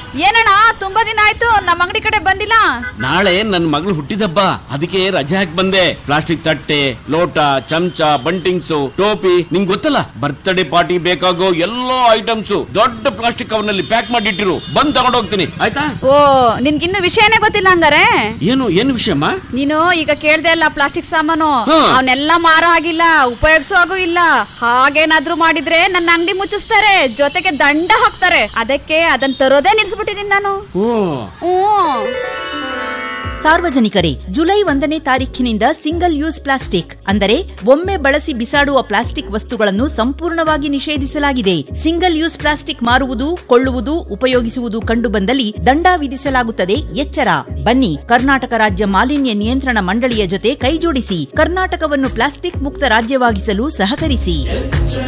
ಏನಣ್ಣ ತುಂಬಾ ದಿನ ಆಯ್ತು ನಮ್ಮ ಅಂಗಡಿ ಕಡೆ ಬಂದಿಲ್ಲ ನಾಳೆ ನನ್ನ ಮಗಳು ಹುಟ್ಟಿದಬ್ಬ ಅದಕ್ಕೆ ರಜೆ ಹಾಕಿ ಬಂದೆ ಪ್ಲಾಸ್ಟಿಕ್ ತಟ್ಟೆ ಲೋಟ ಚಮಚ ಬಂಟಿಂಗ್ಸು ಟೋಪಿ ನಿಂಗ್ ಗೊತ್ತಲ್ಲ ಬರ್ತ್ಡೇ ಪಾರ್ಟಿ ಬೇಕಾಗೋ ಎಲ್ಲಾ ಐಟಮ್ಸ್ ದೊಡ್ಡ ಪ್ಲಾಸ್ಟಿಕ್ ಕವರ್ನಲ್ಲಿ ಪ್ಯಾಕ್ ಮಾಡಿಟ್ಟಿರು ಬಂದ್ ತಗೊಂಡ್ ಹೋಗ್ತೀನಿ ಆಯ್ತಾ ಓ ನಿನ್ಗಿನ್ನು ವಿಷಯನೇ ಗೊತ್ತಿಲ್ಲ ಹಂಗಾರೆ ಏನು ಏನು ವಿಷಯಮ್ಮ ನೀನು ಈಗ ಕೇಳ್ದೆ ಅಲ್ಲ ಪ್ಲಾಸ್ಟಿಕ್ ಸಾಮಾನು ಹಾ. ಅವನ್ನೆಲ್ಲ ಮಾರೋ ಆಗಿಲ್ಲ ಉಪಯೋಗಿಸೋ ಹಾಗೂ ಇಲ್ಲ ಹಾಗೇನಾದ್ರೂ ಮಾಡಿದ್ರೆ ನನ್ನ ಅಂಗಡಿ ಮುಚ್ಚಿಸ್ತಾರೆ ಜೊತೆಗೆ ದಂಡ ಹಾಕ್ತಾರೆ ಅದಕ್ಕೆ ಅದನ್ನ ತರೋದೇ ನಿಲ್ಸ್ಬಿಟ್ಟಿದೀನಿ ನಾನು ಓ ಹ್ಮ್ ಸಾರ್ವಜನಿಕರೇ ಜುಲೈ ಒಂದನೇ ತಾರೀಖಿನಿಂದ ಸಿಂಗಲ್ ಯೂಸ್ ಪ್ಲಾಸ್ಟಿಕ್ ಅಂದರೆ ಒಮ್ಮೆ ಬಳಸಿ ಬಿಸಾಡುವ ಪ್ಲಾಸ್ಟಿಕ್ ವಸ್ತುಗಳನ್ನು ಸಂಪೂರ್ಣವಾಗಿ ನಿಷೇಧಿಸಲಾಗಿದೆ ಸಿಂಗಲ್ ಯೂಸ್ ಪ್ಲಾಸ್ಟಿಕ್ ಮಾರುವುದು ಕೊಳ್ಳುವುದು ಉಪಯೋಗಿಸುವುದು ಕಂಡುಬಂದಲ್ಲಿ ದಂಡ ವಿಧಿಸಲಾಗುತ್ತದೆ ಎಚ್ಚರ ಬನ್ನಿ ಕರ್ನಾಟಕ ರಾಜ್ಯ ಮಾಲಿನ್ಯ ನಿಯಂತ್ರಣ ಮಂಡಳಿಯ ಜೊತೆ ಕೈಜೋಡಿಸಿ ಕರ್ನಾಟಕವನ್ನು ಪ್ಲಾಸ್ಟಿಕ್ ಮುಕ್ತ ರಾಜ್ಯವಾಗಿಸಲು ಸಹಕರಿಸಿ